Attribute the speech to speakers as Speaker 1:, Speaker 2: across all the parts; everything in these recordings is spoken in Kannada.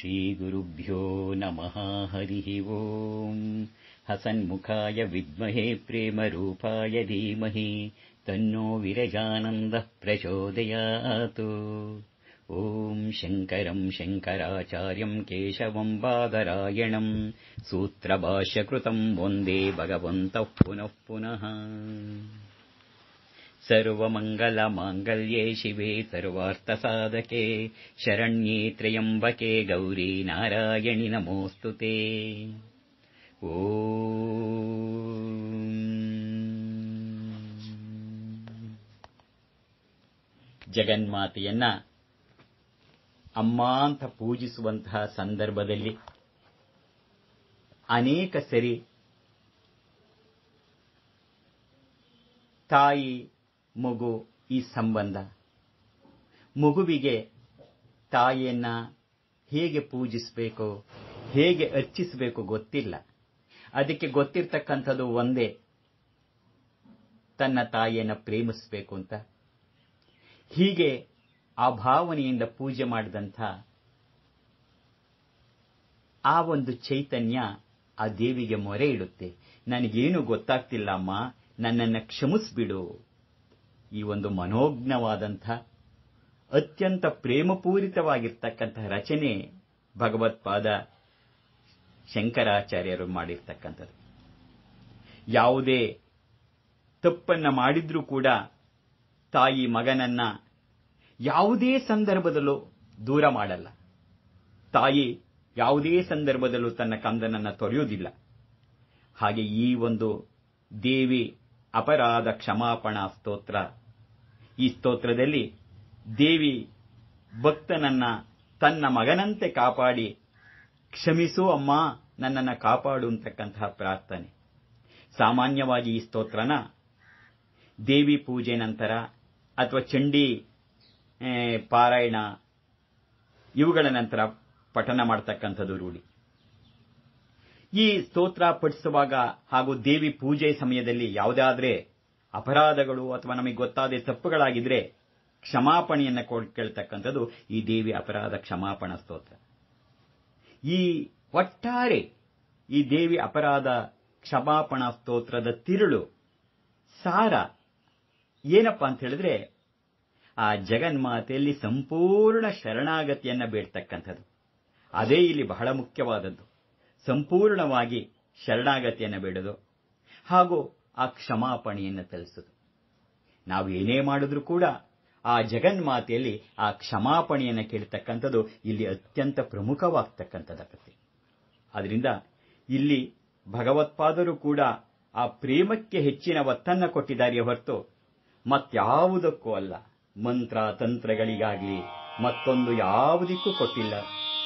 Speaker 1: श्रीगुरुभ्यो नमः हरिः ओम् हसन्मुखाय विद्महे प्रेमरूपाय धीमहि तन्नो विरजानन्दः प्रचोदयात् ॐ शङ्करम् शङ्कराचार्यम् केशवम् बादरायणम् सूत्रभाष्यकृतम् वन्दे भगवन्तः पुनः पुनः सर्वमङ्गलमाङ्गल्ये शिवे सर्वार्थसाधके शरण्ये त्र्यम्बके गौरी नारायणि नमोऽस्तु ते ಜಗನ್ಮಾತೆಯನ್ನ ಅಮ್ಮ ಅಂತ ಪೂಜಿಸುವಂತಹ ಸಂದರ್ಭದಲ್ಲಿ ಅನೇಕ ಸರಿ ತಾಯಿ ಮಗು ಈ ಸಂಬಂಧ ಮಗುವಿಗೆ ತಾಯಿಯನ್ನ ಹೇಗೆ ಪೂಜಿಸಬೇಕು ಹೇಗೆ ಅರ್ಚಿಸಬೇಕು ಗೊತ್ತಿಲ್ಲ ಅದಕ್ಕೆ ಗೊತ್ತಿರ್ತಕ್ಕಂಥದ್ದು ಒಂದೇ ತನ್ನ ತಾಯಿಯನ್ನ ಪ್ರೇಮಿಸಬೇಕು ಅಂತ ಹೀಗೆ ಆ ಭಾವನೆಯಿಂದ ಪೂಜೆ ಮಾಡಿದಂಥ ಆ ಒಂದು ಚೈತನ್ಯ ಆ ದೇವಿಗೆ ಮೊರೆ ಇಡುತ್ತೆ ನನಗೇನು ಗೊತ್ತಾಗ್ತಿಲ್ಲ ಅಮ್ಮ ನನ್ನನ್ನು ಕ್ಷಮಿಸ್ಬಿಡು ಈ ಒಂದು ಮನೋಜ್ಞವಾದಂಥ ಅತ್ಯಂತ ಪ್ರೇಮಪೂರಿತವಾಗಿರ್ತಕ್ಕಂತಹ ರಚನೆ ಭಗವತ್ಪಾದ ಶಂಕರಾಚಾರ್ಯರು ಮಾಡಿರ್ತಕ್ಕಂಥದ್ದು ಯಾವುದೇ ತಪ್ಪನ್ನ ಮಾಡಿದ್ರೂ ಕೂಡ ತಾಯಿ ಮಗನನ್ನ ಯಾವುದೇ ಸಂದರ್ಭದಲ್ಲೂ ದೂರ ಮಾಡಲ್ಲ ತಾಯಿ ಯಾವುದೇ ಸಂದರ್ಭದಲ್ಲೂ ತನ್ನ ಕಂದನನ್ನ ತೊರೆಯುವುದಿಲ್ಲ ಹಾಗೆ ಈ ಒಂದು ದೇವಿ ಅಪರಾಧ ಕ್ಷಮಾಪಣಾ ಸ್ತೋತ್ರ ಈ ಸ್ತೋತ್ರದಲ್ಲಿ ದೇವಿ ಭಕ್ತನನ್ನ ತನ್ನ ಮಗನಂತೆ ಕಾಪಾಡಿ ಕ್ಷಮಿಸು ಅಮ್ಮ ನನ್ನನ್ನ ಕಾಪಾಡು ಅಂತಕ್ಕಂತಹ ಪ್ರಾರ್ಥನೆ ಸಾಮಾನ್ಯವಾಗಿ ಈ ಸ್ತೋತ್ರನ ದೇವಿ ಪೂಜೆ ನಂತರ ಅಥವಾ ಚಂಡಿ ಪಾರಾಯಣ ಇವುಗಳ ನಂತರ ಪಠನ ಮಾಡತಕ್ಕಂಥದ್ದು ರೂಢಿ ಈ ಸ್ತೋತ್ರ ಪಠಿಸುವಾಗ ಹಾಗೂ ದೇವಿ ಪೂಜೆ ಸಮಯದಲ್ಲಿ ಯಾವುದಾದ್ರೆ ಅಪರಾಧಗಳು ಅಥವಾ ನಮಗೆ ಗೊತ್ತಾದ ತಪ್ಪುಗಳಾಗಿದ್ರೆ ಕ್ಷಮಾಪಣೆಯನ್ನ ಕೇಳ್ತಕ್ಕಂಥದ್ದು ಈ ದೇವಿ ಅಪರಾಧ ಕ್ಷಮಾಪಣಾ ಸ್ತೋತ್ರ ಈ ಒಟ್ಟಾರೆ ಈ ದೇವಿ ಅಪರಾಧ ಕ್ಷಮಾಪಣಾ ಸ್ತೋತ್ರದ ತಿರುಳು ಸಾರ ಏನಪ್ಪ ಅಂತ ಹೇಳಿದ್ರೆ ಆ ಜಗನ್ಮಾತೆಯಲ್ಲಿ ಸಂಪೂರ್ಣ ಶರಣಾಗತಿಯನ್ನ ಬೇಡ್ತಕ್ಕಂಥದ್ದು ಅದೇ ಇಲ್ಲಿ ಬಹಳ ಮುಖ್ಯವಾದದ್ದು ಸಂಪೂರ್ಣವಾಗಿ ಶರಣಾಗತಿಯನ್ನು ಬೇಡೋದು ಹಾಗೂ ಆ ಕ್ಷಮಾಪಣೆಯನ್ನು ತಲಿಸೋದು ನಾವು ಏನೇ ಮಾಡಿದ್ರೂ ಕೂಡ ಆ ಜಗನ್ಮಾತೆಯಲ್ಲಿ ಆ ಕ್ಷಮಾಪಣೆಯನ್ನು ಕೇಳ್ತಕ್ಕಂಥದ್ದು ಇಲ್ಲಿ ಅತ್ಯಂತ ಪ್ರಮುಖವಾಗ್ತಕ್ಕಂಥದ್ದಾಗತ್ತೆ ಆದ್ರಿಂದ ಇಲ್ಲಿ ಭಗವತ್ಪಾದರು ಕೂಡ ಆ ಪ್ರೇಮಕ್ಕೆ ಹೆಚ್ಚಿನ ಒತ್ತನ್ನ ಕೊಟ್ಟಿದ್ದಾರೆ ಹೊರತು ಮತ್ಯಾವುದಕ್ಕೂ ಅಲ್ಲ ಮಂತ್ರ ತಂತ್ರಗಳಿಗಾಗ್ಲಿ ಮತ್ತೊಂದು ಯಾವುದಕ್ಕೂ ಕೊಟ್ಟಿಲ್ಲ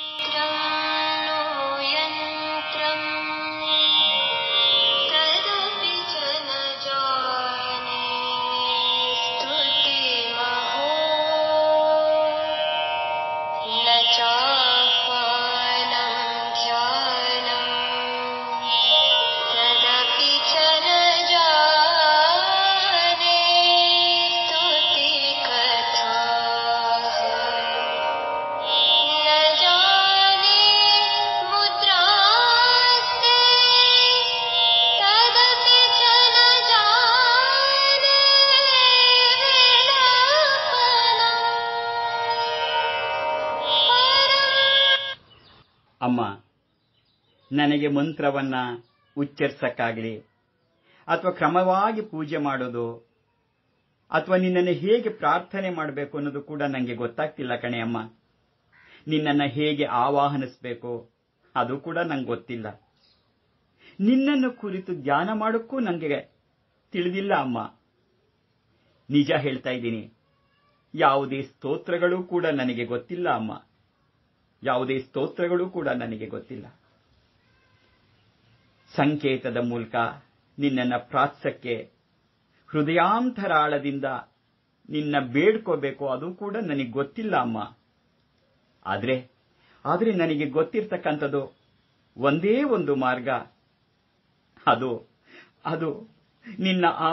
Speaker 1: ಅಮ್ಮ ನನಗೆ ಮಂತ್ರವನ್ನ ಉಚ್ಚರಿಸಕ್ಕಾಗಲಿ ಅಥವಾ ಕ್ರಮವಾಗಿ ಪೂಜೆ ಮಾಡೋದು ಅಥವಾ ನಿನ್ನನ್ನು ಹೇಗೆ ಪ್ರಾರ್ಥನೆ ಮಾಡಬೇಕು ಅನ್ನೋದು ಕೂಡ ನನಗೆ ಗೊತ್ತಾಗ್ತಿಲ್ಲ ಕಣೆ ಅಮ್ಮ ನಿನ್ನನ್ನು ಹೇಗೆ ಆವಾಹನಿಸಬೇಕು ಅದು ಕೂಡ ನಂಗೆ ಗೊತ್ತಿಲ್ಲ ನಿನ್ನನ್ನು ಕುರಿತು ಧ್ಯಾನ ಮಾಡೋಕ್ಕೂ ನನಗೆ ತಿಳಿದಿಲ್ಲ ಅಮ್ಮ ನಿಜ ಹೇಳ್ತಾ ಇದ್ದೀನಿ ಯಾವುದೇ ಸ್ತೋತ್ರಗಳು ಕೂಡ ನನಗೆ ಗೊತ್ತಿಲ್ಲ ಅಮ್ಮ ಯಾವುದೇ ಸ್ತೋತ್ರಗಳು ಕೂಡ ನನಗೆ ಗೊತ್ತಿಲ್ಲ ಸಂಕೇತದ ಮೂಲಕ ನಿನ್ನನ್ನ ಪ್ರಾತ್ಸಕ್ಕೆ ಹೃದಯಾಂತರಾಳದಿಂದ ನಿನ್ನ ಬೇಡ್ಕೋಬೇಕು ಅದು ಕೂಡ ನನಗೆ ಗೊತ್ತಿಲ್ಲ ಅಮ್ಮ ಆದ್ರೆ ಆದ್ರೆ ನನಗೆ ಗೊತ್ತಿರ್ತಕ್ಕಂಥದ್ದು ಒಂದೇ ಒಂದು ಮಾರ್ಗ ಅದು ಅದು ನಿನ್ನ ಆ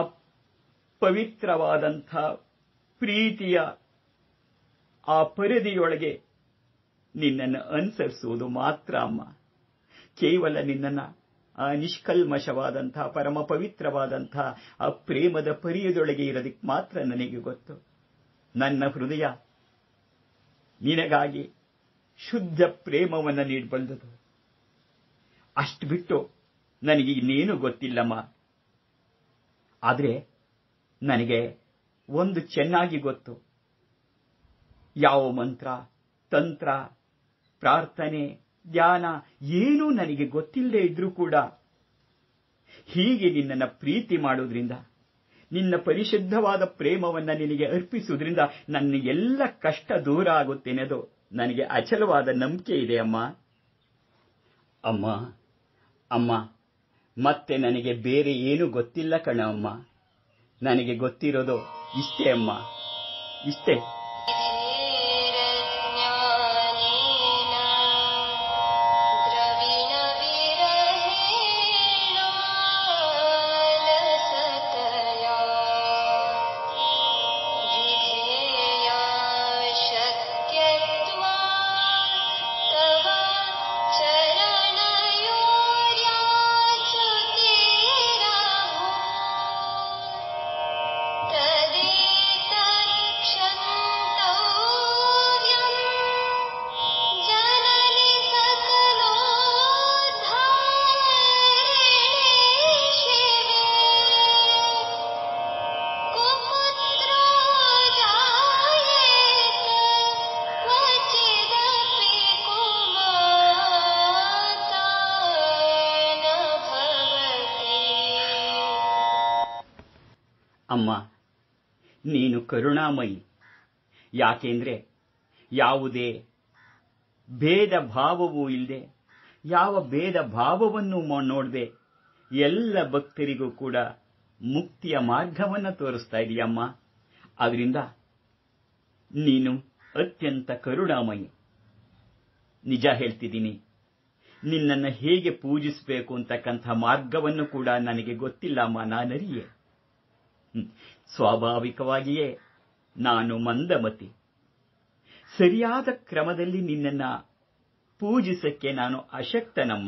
Speaker 1: ಪವಿತ್ರವಾದಂಥ ಪ್ರೀತಿಯ ಆ ಪರಿಧಿಯೊಳಗೆ ನಿನ್ನನ್ನು ಅನುಸರಿಸುವುದು ಮಾತ್ರ ಅಮ್ಮ ಕೇವಲ ನಿನ್ನನ್ನ ಆ ನಿಷ್ಕಲ್ಮಶವಾದಂತಹ ಪರಮ ಪವಿತ್ರವಾದಂತಹ ಆ ಪ್ರೇಮದ ಪರಿಯದೊಳಗೆ ಇರೋದಕ್ಕೆ ಮಾತ್ರ ನನಗೆ ಗೊತ್ತು ನನ್ನ ಹೃದಯ ನಿನಗಾಗಿ ಶುದ್ಧ ಪ್ರೇಮವನ್ನು ನೀಡಬಲ್ಲದು ಅಷ್ಟು ಬಿಟ್ಟು ನನಗೆ ಇನ್ನೇನು ಗೊತ್ತಿಲ್ಲಮ್ಮ ಆದರೆ ನನಗೆ ಒಂದು ಚೆನ್ನಾಗಿ ಗೊತ್ತು ಯಾವ ಮಂತ್ರ ತಂತ್ರ ಪ್ರಾರ್ಥನೆ ಧ್ಯಾನ ಏನೂ ನನಗೆ ಗೊತ್ತಿಲ್ಲದೆ ಇದ್ರೂ ಕೂಡ ಹೀಗೆ ನಿನ್ನನ್ನು ಪ್ರೀತಿ ಮಾಡೋದ್ರಿಂದ ನಿನ್ನ ಪರಿಶುದ್ಧವಾದ ಪ್ರೇಮವನ್ನ ನಿನಗೆ ಅರ್ಪಿಸುವುದರಿಂದ ನನ್ನ ಎಲ್ಲ ಕಷ್ಟ ದೂರ ಆಗುತ್ತೇನೆದು ನನಗೆ ಅಚಲವಾದ ನಂಬಿಕೆ ಇದೆ ಅಮ್ಮ ಅಮ್ಮ ಅಮ್ಮ ಮತ್ತೆ ನನಗೆ ಬೇರೆ ಏನು ಗೊತ್ತಿಲ್ಲ ಕಣ ಅಮ್ಮ ನನಗೆ ಗೊತ್ತಿರೋದು ಇಷ್ಟೇ ಅಮ್ಮ ಇಷ್ಟೇ ಅಮ್ಮ ನೀನು ಕರುಣಾಮಯಿ ಯಾಕೆಂದ್ರೆ ಯಾವುದೇ ಭೇದ ಭಾವವೂ ಇಲ್ಲದೆ ಯಾವ ಭೇದ ಭಾವವನ್ನು ನೋಡದೆ ಎಲ್ಲ ಭಕ್ತರಿಗೂ ಕೂಡ ಮುಕ್ತಿಯ ಮಾರ್ಗವನ್ನು ತೋರಿಸ್ತಾ ಇದೆಯಮ್ಮ ಅದರಿಂದ ನೀನು ಅತ್ಯಂತ ಕರುಣಾಮಯಿ ನಿಜ ಹೇಳ್ತಿದ್ದೀನಿ ನಿನ್ನನ್ನು ಹೇಗೆ ಪೂಜಿಸಬೇಕು ಅಂತಕ್ಕಂಥ ಮಾರ್ಗವನ್ನು ಕೂಡ ನನಗೆ ಗೊತ್ತಿಲ್ಲಮ್ಮ ನಾನರಿಯೇ ಸ್ವಾಭಾವಿಕವಾಗಿಯೇ ನಾನು ಮಂದಮತಿ ಸರಿಯಾದ ಕ್ರಮದಲ್ಲಿ ನಿನ್ನನ್ನ ಪೂಜಿಸಕ್ಕೆ ನಾನು ಅಶಕ್ತನಮ್ಮ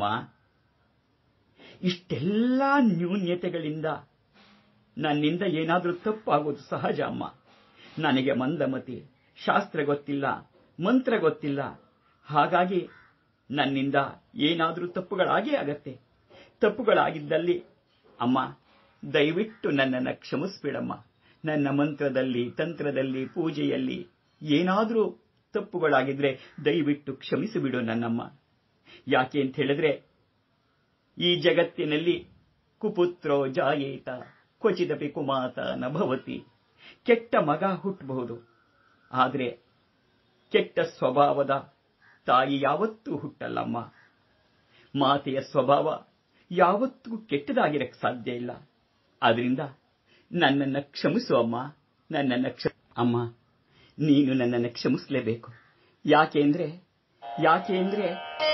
Speaker 1: ಇಷ್ಟೆಲ್ಲ ನ್ಯೂನ್ಯತೆಗಳಿಂದ ನನ್ನಿಂದ ಏನಾದರೂ ತಪ್ಪಾಗೋದು ಸಹಜ ಅಮ್ಮ ನನಗೆ ಮಂದಮತಿ ಶಾಸ್ತ್ರ ಗೊತ್ತಿಲ್ಲ ಮಂತ್ರ ಗೊತ್ತಿಲ್ಲ ಹಾಗಾಗಿ ನನ್ನಿಂದ ಏನಾದರೂ ತಪ್ಪುಗಳಾಗೇ ಆಗತ್ತೆ ತಪ್ಪುಗಳಾಗಿದ್ದಲ್ಲಿ ಅಮ್ಮ ದಯವಿಟ್ಟು ನನ್ನನ್ನು ಕ್ಷಮಿಸ್ಬಿಡಮ್ಮ ನನ್ನ ಮಂತ್ರದಲ್ಲಿ ತಂತ್ರದಲ್ಲಿ ಪೂಜೆಯಲ್ಲಿ ಏನಾದರೂ ತಪ್ಪುಗಳಾಗಿದ್ರೆ ದಯವಿಟ್ಟು ಕ್ಷಮಿಸಿಬಿಡು ನನ್ನಮ್ಮ ಯಾಕೆ ಅಂತ ಹೇಳಿದ್ರೆ ಈ ಜಗತ್ತಿನಲ್ಲಿ ಕುಪುತ್ರೋ ಜಾಯೇತ ಕ್ವಚಿದಪಿ ಕುಮಾತ ನಭವತಿ ಕೆಟ್ಟ ಮಗ ಹುಟ್ಟಬಹುದು ಆದರೆ ಕೆಟ್ಟ ಸ್ವಭಾವದ ತಾಯಿ ಯಾವತ್ತೂ ಹುಟ್ಟಲ್ಲಮ್ಮ ಮಾತೆಯ ಸ್ವಭಾವ ಯಾವತ್ತೂ ಕೆಟ್ಟದಾಗಿರಕ್ಕೆ ಸಾಧ್ಯ ಇಲ್ಲ ಆದ್ರಿಂದ ನನ್ನನ್ನು ಕ್ಷಮಿಸು ಅಮ್ಮ ನನ್ನನ್ನು ಕ್ಷ ಅಮ್ಮ ನೀನು ನನ್ನನ್ನು ಕ್ಷಮಿಸಲೇಬೇಕು ಯಾಕೆಂದ್ರೆ ಯಾಕೆಂದ್ರೆ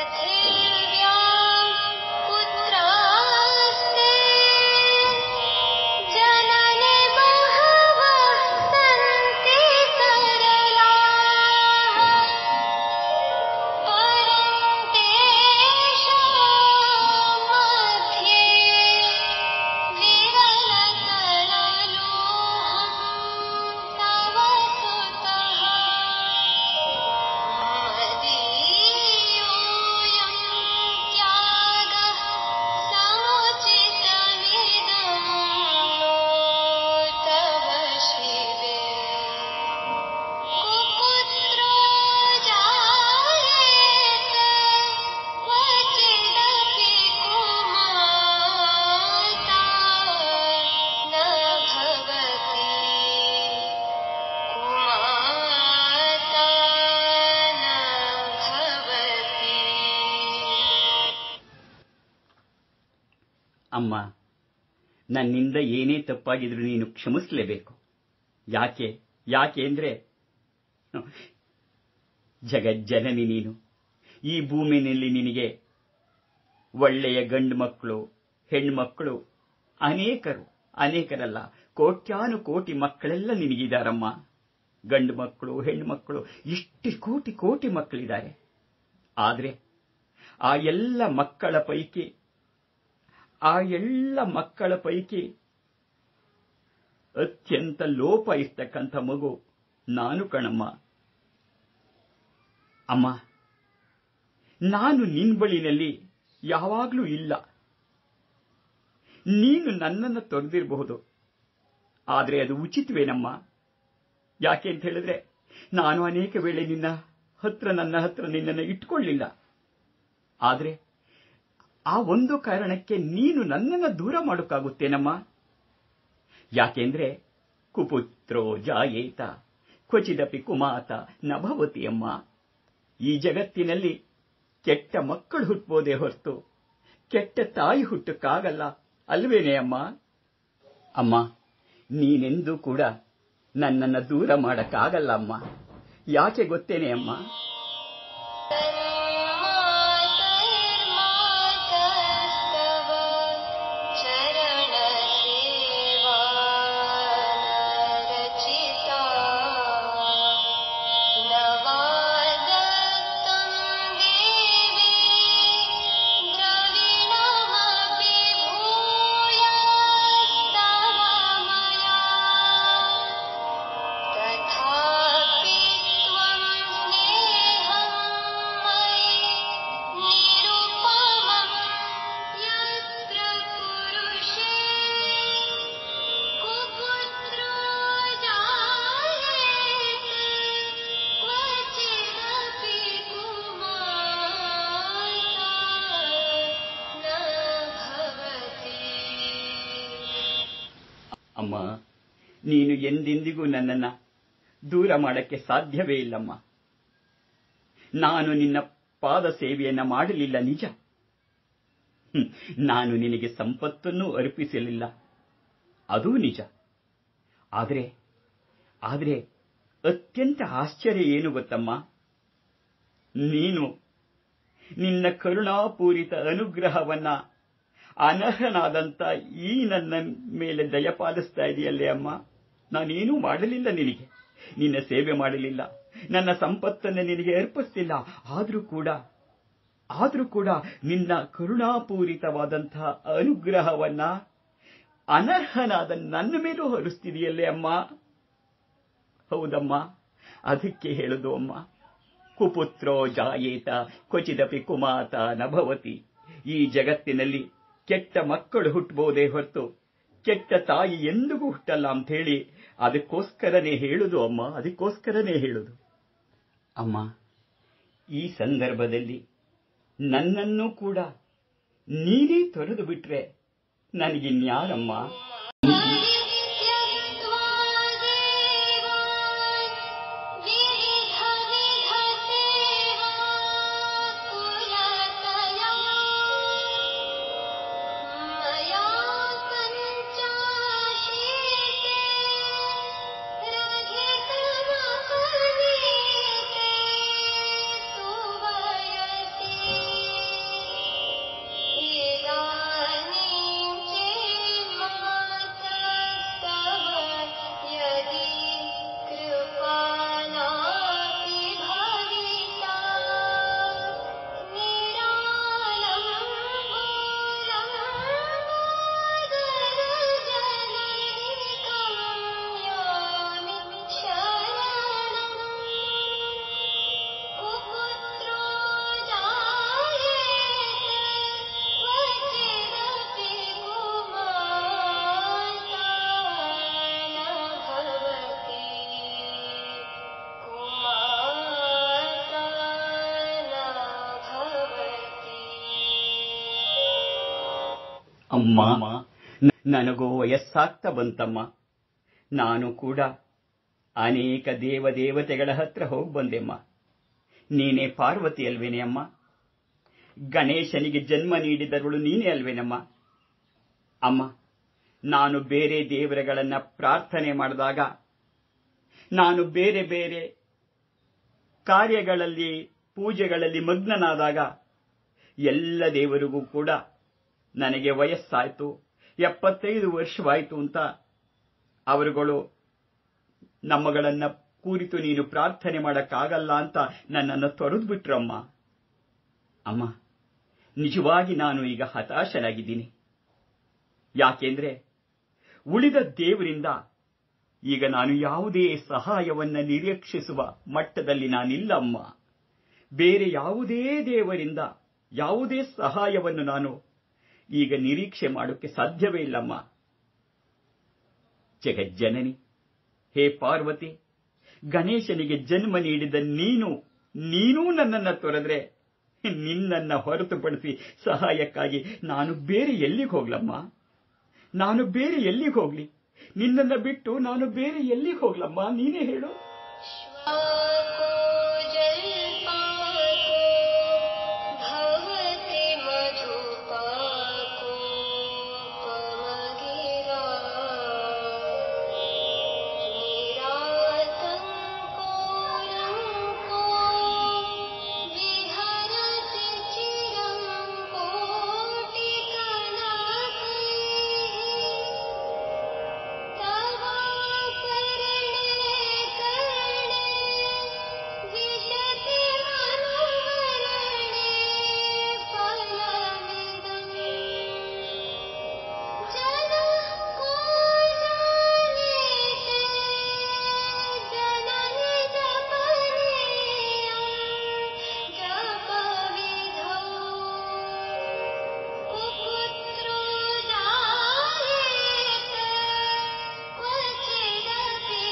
Speaker 1: ಅಮ್ಮ ನನ್ನಿಂದ ಏನೇ ತಪ್ಪಾಗಿದ್ರು ನೀನು ಕ್ಷಮಿಸಲೇಬೇಕು ಯಾಕೆ ಯಾಕೆ ಅಂದ್ರೆ ಜಗಜ್ಜನನಿ ನೀನು ಈ ಭೂಮಿನಲ್ಲಿ ನಿನಗೆ ಒಳ್ಳೆಯ ಗಂಡು ಮಕ್ಕಳು ಹೆಣ್ಮಕ್ಕಳು ಅನೇಕರು ಅನೇಕರಲ್ಲ ಕೋಟ್ಯಾನು ಕೋಟಿ ಮಕ್ಕಳೆಲ್ಲ ನಿನಗಿದಾರಮ್ಮ ಗಂಡು ಮಕ್ಕಳು ಹೆಣ್ಣು ಮಕ್ಕಳು ಇಷ್ಟು ಕೋಟಿ ಕೋಟಿ ಮಕ್ಕಳಿದ್ದಾರೆ ಆದ್ರೆ ಆ ಎಲ್ಲ ಮಕ್ಕಳ ಪೈಕಿ ಆ ಎಲ್ಲ ಮಕ್ಕಳ ಪೈಕಿ ಅತ್ಯಂತ ಲೋಪ ಇರ್ತಕ್ಕಂಥ ಮಗು ನಾನು ಕಣಮ್ಮ ಅಮ್ಮ ನಾನು ನಿನ್ ಬಳಿನಲ್ಲಿ ಯಾವಾಗ್ಲೂ ಇಲ್ಲ ನೀನು ನನ್ನನ್ನು ತೊರೆದಿರಬಹುದು ಆದರೆ ಅದು ಉಚಿತವೇನಮ್ಮ ಯಾಕೆ ಅಂತ ಹೇಳಿದ್ರೆ ನಾನು ಅನೇಕ ವೇಳೆ ನಿನ್ನ ಹತ್ರ ನನ್ನ ಹತ್ರ ನಿನ್ನನ್ನು ಇಟ್ಕೊಳ್ಳಿಲ್ಲ ಆದ್ರೆ ಆ ಒಂದು ಕಾರಣಕ್ಕೆ ನೀನು ನನ್ನನ್ನು ದೂರ ಮಾಡೋಕ್ಕಾಗುತ್ತೇನಮ್ಮ ಯಾಕೆಂದ್ರೆ ಕುಪುತ್ರೋ ಜಾಯೇತ ಕ್ವಚಿದಪಿ ಕುಮಾತ ನಭವತಿ ಅಮ್ಮ ಈ ಜಗತ್ತಿನಲ್ಲಿ ಕೆಟ್ಟ ಮಕ್ಕಳು ಹುಟ್ಟಬೋದೇ ಹೊರತು ಕೆಟ್ಟ ತಾಯಿ ಹುಟ್ಟಕ್ಕಾಗಲ್ಲ ಅಲ್ವೇನೆ ಅಮ್ಮ ಅಮ್ಮ ನೀನೆಂದೂ ಕೂಡ ನನ್ನನ್ನು ದೂರ ಮಾಡಕ್ಕಾಗಲ್ಲ ಅಮ್ಮ ಯಾಕೆ ಗೊತ್ತೇನೆ ಅಮ್ಮ
Speaker 2: मातर्मातस्तव चरणसेवा रचिता नवादत्तं देवी द्रविणमपि भूयस्तव मया तथापि त्वं स्नेहं मयि निरुपमं यत्र पुरुषे कुपुत्रो जायेत क्वचिदपि कुमाता न भवति
Speaker 1: ಅಮ್ಮ ನೀನು ಎಂದೆಂದಿಗೂ ನನ್ನನ್ನ ದೂರ ಮಾಡಕ್ಕೆ ಸಾಧ್ಯವೇ ಇಲ್ಲಮ್ಮ ನಾನು ನಿನ್ನ ಪಾದ ಸೇವೆಯನ್ನ ಮಾಡಲಿಲ್ಲ ನಿಜ ಹ್ಮ್, ನಾನು ನಿನಗೆ ಸಂಪತ್ತನ್ನು ಅರ್ಪಿಸಲಿಲ್ಲ ಅದೂ ನಿಜ ಆದರೆ ಆದರೆ ಅತ್ಯಂತ ಆಶ್ಚರ್ಯ ಏನು ಗೊತ್ತಮ್ಮ ನೀನು ನಿನ್ನ ಕರುಣಾಪೂರಿತ ಅನುಗ್ರಹವನ್ನ ಅನರ್ಹನಾದಂತ ಈ ನನ್ನ ಮೇಲೆ ದಯಪಾಲಿಸ್ತಾ ಇದೆಯಲ್ಲೇ ಅಮ್ಮ ನಾನೇನೂ ಮಾಡಲಿಲ್ಲ ನಿನಗೆ ನಿನ್ನ ಸೇವೆ ಮಾಡಲಿಲ್ಲ ನನ್ನ ಸಂಪತ್ತನ್ನು ನಿನಗೆ ಅರ್ಪಿಸ್ತಿಲ್ಲ ಆದ್ರೂ ಕೂಡ ಆದ್ರೂ ಕೂಡ ನಿನ್ನ ಕರುಣಾಪೂರಿತವಾದಂತಹ ಅನುಗ್ರಹವನ್ನ ಅನರ್ಹನಾದ ನನ್ನ ಮೇಲೂ ಹೊರಿಸ್ತಿದೆಯಲ್ಲೇ ಅಮ್ಮ ಹೌದಮ್ಮ ಅದಕ್ಕೆ ಹೇಳುದು ಅಮ್ಮ ಕುಪುತ್ರೋ ಜಾಯೇತ ಕ್ವಚಿದಪಿ ಕುಮಾತ ನಭವತಿ ಈ ಜಗತ್ತಿನಲ್ಲಿ ಕೆಟ್ಟ ಮಕ್ಕಳು ಹುಟ್ಟಬಹುದೇ ಹೊರತು ಕೆಟ್ಟ ತಾಯಿ ಎಂದಿಗೂ ಹುಟ್ಟಲ್ಲ ಅಂತ ಹೇಳಿ ಅದಕ್ಕೋಸ್ಕರನೇ ಹೇಳುದು ಅಮ್ಮ ಅದಕ್ಕೋಸ್ಕರನೇ ಹೇಳುದು ಅಮ್ಮ ಈ ಸಂದರ್ಭದಲ್ಲಿ ನನ್ನನ್ನು ಕೂಡ ನೀನೇ ತೊರೆದು ಬಿಟ್ರೆ ನನಗಿನ್ಯಾರಮ್ಮ
Speaker 2: इदानीं चेन्मातस्तव यदि कृपा नापि भविता निरालम्बोलम्बोदरजननिकं यामि शरणम् कुपुत्रो जायेत क्वचिदपि कुमाता न भवति कुमाता न भवति
Speaker 1: ಅಮ್ಮ ನನಗೂ ವಯಸ್ಸಾಗ್ತಾ ಬಂತಮ್ಮ ನಾನು ಕೂಡ ಅನೇಕ ದೇವದೇವತೆಗಳ ಹತ್ರ ಹೋಗಿ ಬಂದೆಮ್ಮ ನೀನೇ ಪಾರ್ವತಿ ಅಲ್ವೇನೆ ಅಮ್ಮ ಗಣೇಶನಿಗೆ ಜನ್ಮ ನೀಡಿದವಳು ನೀನೇ ಅಲ್ವೇನಮ್ಮ ಅಮ್ಮ ನಾನು ಬೇರೆ ದೇವರುಗಳನ್ನ ಪ್ರಾರ್ಥನೆ ಮಾಡಿದಾಗ ನಾನು ಬೇರೆ ಬೇರೆ ಕಾರ್ಯಗಳಲ್ಲಿ ಪೂಜೆಗಳಲ್ಲಿ ಮಗ್ನನಾದಾಗ ಎಲ್ಲ ದೇವರಿಗೂ ಕೂಡ ನನಗೆ ವಯಸ್ಸಾಯ್ತು ಎಪ್ಪತ್ತೈದು ವರ್ಷವಾಯ್ತು ಅಂತ ಅವರುಗಳು ನಮ್ಮಗಳನ್ನ ಕುರಿತು ನೀನು ಪ್ರಾರ್ಥನೆ ಮಾಡಕ್ಕಾಗಲ್ಲ ಅಂತ ನನ್ನನ್ನು ತೊರೆದು ಬಿಟ್ರಮ್ಮ ಅಮ್ಮ ನಿಜವಾಗಿ ನಾನು ಈಗ ಹತಾಶನಾಗಿದ್ದೀನಿ ಯಾಕೆಂದ್ರೆ ಉಳಿದ ದೇವರಿಂದ ಈಗ ನಾನು ಯಾವುದೇ ಸಹಾಯವನ್ನ ನಿರೀಕ್ಷಿಸುವ ಮಟ್ಟದಲ್ಲಿ ನಾನಿಲ್ಲಮ್ಮ ಬೇರೆ ಯಾವುದೇ ದೇವರಿಂದ ಯಾವುದೇ ಸಹಾಯವನ್ನು ನಾನು ಈಗ ನಿರೀಕ್ಷೆ ಮಾಡೋಕ್ಕೆ ಸಾಧ್ಯವೇ ಇಲ್ಲಮ್ಮ ಜಗಜ್ಜನನಿ ಹೇ ಪಾರ್ವತಿ ಗಣೇಶನಿಗೆ ಜನ್ಮ ನೀಡಿದ ನೀನು ನೀನೂ ನನ್ನನ್ನ ತೊರೆದ್ರೆ ನಿನ್ನನ್ನ ಹೊರತುಪಡಿಸಿ ಸಹಾಯಕ್ಕಾಗಿ ನಾನು ಬೇರೆ ಎಲ್ಲಿಗೆ ಹೋಗ್ಲಮ್ಮ ನಾನು ಬೇರೆ ಎಲ್ಲಿಗೆ ಹೋಗ್ಲಿ ನಿನ್ನನ್ನ ಬಿಟ್ಟು ನಾನು ಬೇರೆ ಎಲ್ಲಿಗೆ ಹೋಗ್ಲಮ್ಮ ನೀನೇ ಹೇಳು
Speaker 2: श्वाको जल्पाको भवति मधुपाको पमगिरा निरातङ्को रङ्को विहरति चिरं कोटिकनकैः तवापरणे कर्णे विशति मनुवरणे फलमिदम् जनः को जानीते जननि जपनीयम् जपविधौ कुपुत्रो जायेते क्वचिदपि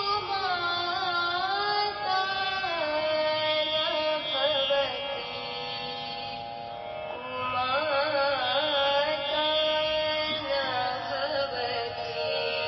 Speaker 2: कुमाता न भवति कुमाता न भवति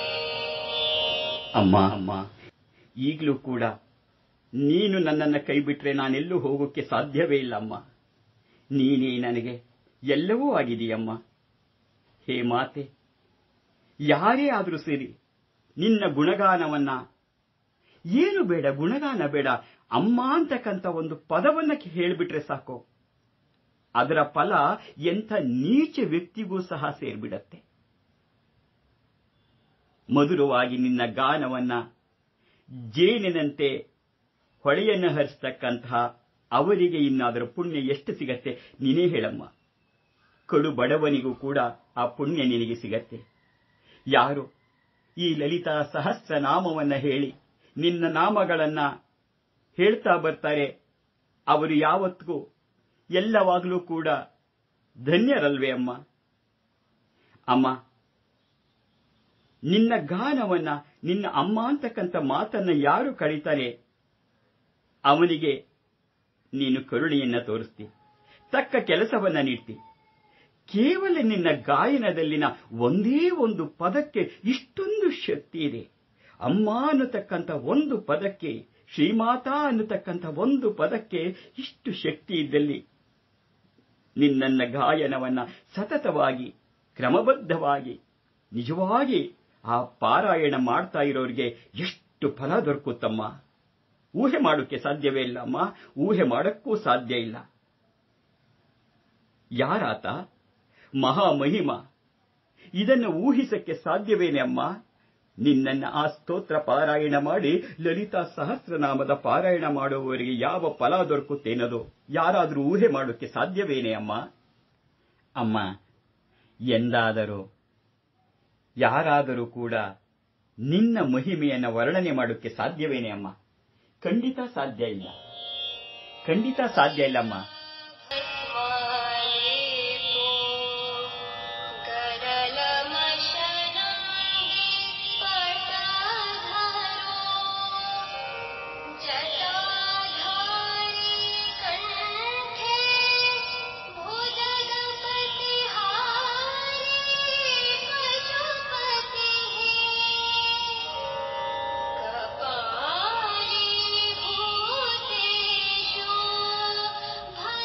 Speaker 1: ಅಮ್ಮ ಅಮ್ಮ ಈಗಲೂ ಕೂಡ ನೀನು ನನ್ನನ್ನ ಕೈ ಬಿಟ್ರೆ ನಾನೆಲ್ಲೂ ಹೋಗೋಕ್ಕೆ ಸಾಧ್ಯವೇ ಇಲ್ಲ ಅಮ್ಮ ನೀನೇ ನನಗೆ ಎಲ್ಲವೂ ಆಗಿದೆಯಮ್ಮ ಹೇ ಮಾತೆ ಯಾರೇ ಆದರೂ ಸರಿ ನಿನ್ನ ಗುಣಗಾನವನ್ನ ಏನು ಬೇಡ ಗುಣಗಾನ ಬೇಡ ಅಮ್ಮ ಅಂತಕ್ಕಂಥ ಒಂದು ಪದವನ್ನ ಹೇಳ್ಬಿಟ್ರೆ ಸಾಕು ಅದರ ಫಲ ಎಂಥ ನೀಚ ವ್ಯಕ್ತಿಗೂ ಸಹ ಸೇರ್ಬಿಡತ್ತೆ ಮಧುರವಾಗಿ ನಿನ್ನ ಗಾನವನ್ನ ಜೇನಿನಂತೆ ಹೊಳೆಯನ್ನು ಹರಿಸ್ತಕ್ಕಂತಹ ಅವರಿಗೆ ಇನ್ನಾದರೂ ಪುಣ್ಯ ಎಷ್ಟು ಸಿಗತ್ತೆ ನೀನೇ ಹೇಳಮ್ಮ ಕಡು ಬಡವನಿಗೂ ಕೂಡ ಆ ಪುಣ್ಯ ನಿನಗೆ ಸಿಗತ್ತೆ ಯಾರು ಈ ಲಲಿತಾ ಸಹಸ್ರ ನಾಮವನ್ನ ಹೇಳಿ ನಿನ್ನ ನಾಮಗಳನ್ನ ಹೇಳ್ತಾ ಬರ್ತಾರೆ ಅವರು ಯಾವತ್ತಿಗೂ ಎಲ್ಲವಾಗಲೂ ಕೂಡ ಧನ್ಯರಲ್ವೇ ಅಮ್ಮ ಅಮ್ಮ ನಿನ್ನ ಗಾನವನ್ನ ನಿನ್ನ ಅಮ್ಮ ಅಂತಕ್ಕಂಥ ಮಾತನ್ನ ಯಾರು ಕರೀತಾರೆ ಅವನಿಗೆ ನೀನು ಕರುಣೆಯನ್ನ ತೋರಿಸ್ತಿ ತಕ್ಕ ಕೆಲಸವನ್ನ ನೀಡ್ತಿ ಕೇವಲ ನಿನ್ನ ಗಾಯನದಲ್ಲಿನ ಒಂದೇ ಒಂದು ಪದಕ್ಕೆ ಇಷ್ಟೊಂದು ಶಕ್ತಿ ಇದೆ ಅಮ್ಮ ಅನ್ನತಕ್ಕಂಥ ಒಂದು ಪದಕ್ಕೆ ಶ್ರೀಮಾತಾ ಅನ್ನತಕ್ಕಂಥ ಒಂದು ಪದಕ್ಕೆ ಇಷ್ಟು ಶಕ್ತಿ ಇದ್ದಲ್ಲಿ ನಿನ್ನನ್ನ ಗಾಯನವನ್ನ ಸತತವಾಗಿ ಕ್ರಮಬದ್ಧವಾಗಿ ನಿಜವಾಗಿ ಆ ಪಾರಾಯಣ ಮಾಡ್ತಾ ಇರೋರಿಗೆ ಎಷ್ಟು ಫಲ ದೊರಕುತ್ತಮ್ಮ ಊಹೆ ಮಾಡೋಕ್ಕೆ ಸಾಧ್ಯವೇ ಇಲ್ಲ ಅಮ್ಮ ಊಹೆ ಮಾಡಕ್ಕೂ ಸಾಧ್ಯ ಇಲ್ಲ ಯಾರಾತ ಮಹಾಮಹಿಮ ಇದನ್ನು ಊಹಿಸಕ್ಕೆ ಸಾಧ್ಯವೇನೆ ಅಮ್ಮ ನಿನ್ನನ್ನ ಆ ಸ್ತೋತ್ರ ಪಾರಾಯಣ ಮಾಡಿ ಲಲಿತಾ ಸಹಸ್ರನಾಮದ ಪಾರಾಯಣ ಮಾಡುವವರಿಗೆ ಯಾವ ಫಲ ದೊರಕುತ್ತೇನದು ಯಾರಾದರೂ ಊಹೆ ಮಾಡೋಕ್ಕೆ ಸಾಧ್ಯವೇನೆ ಅಮ್ಮ ಅಮ್ಮ ಎಂದಾದರೂ ಯಾರಾದರೂ ಕೂಡ ನಿನ್ನ ಮಹಿಮೆಯನ್ನ ವರ್ಣನೆ ಮಾಡೋಕ್ಕೆ ಸಾಧ್ಯವೇನೆ ಅಮ್ಮ ಖಂಡಿತ ಸಾಧ್ಯ ಇಲ್ಲ ಖಂಡಿತ ಸಾಧ್ಯ ಇಲ್ಲಮ್ಮ
Speaker 2: भस्मालेपो गरलमशनाङ्गे पटाधरो जटाधारी कण्ठे भुजगपतिहारी पशुपतिः कपाली भूतेषु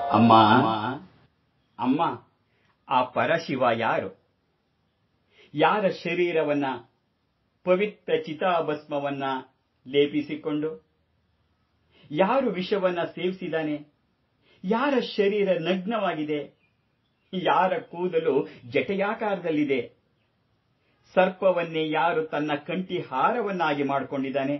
Speaker 1: ಅಮ್ಮ ಅಮ್ಮ ಆ ಪರಶಿವ ಯಾರು ಯಾರ ಶರೀರವನ್ನ ಪವಿತ್ರ ಚಿತಾಭಸ್ಮವನ್ನ ಲೇಪಿಸಿಕೊಂಡು ಯಾರು ವಿಷವನ್ನ ಸೇವಿಸಿದಾನೆ ಯಾರ ಶರೀರ ನಗ್ನವಾಗಿದೆ ಯಾರ ಕೂದಲು ಜಟೆಯಾಕಾರದಲ್ಲಿದೆ ಸರ್ಪವನ್ನೇ ಯಾರು ತನ್ನ ಕಂಠಿ ಹಾರವನ್ನಾಗಿ ಮಾಡಿಕೊಂಡಿದ್ದಾನೆ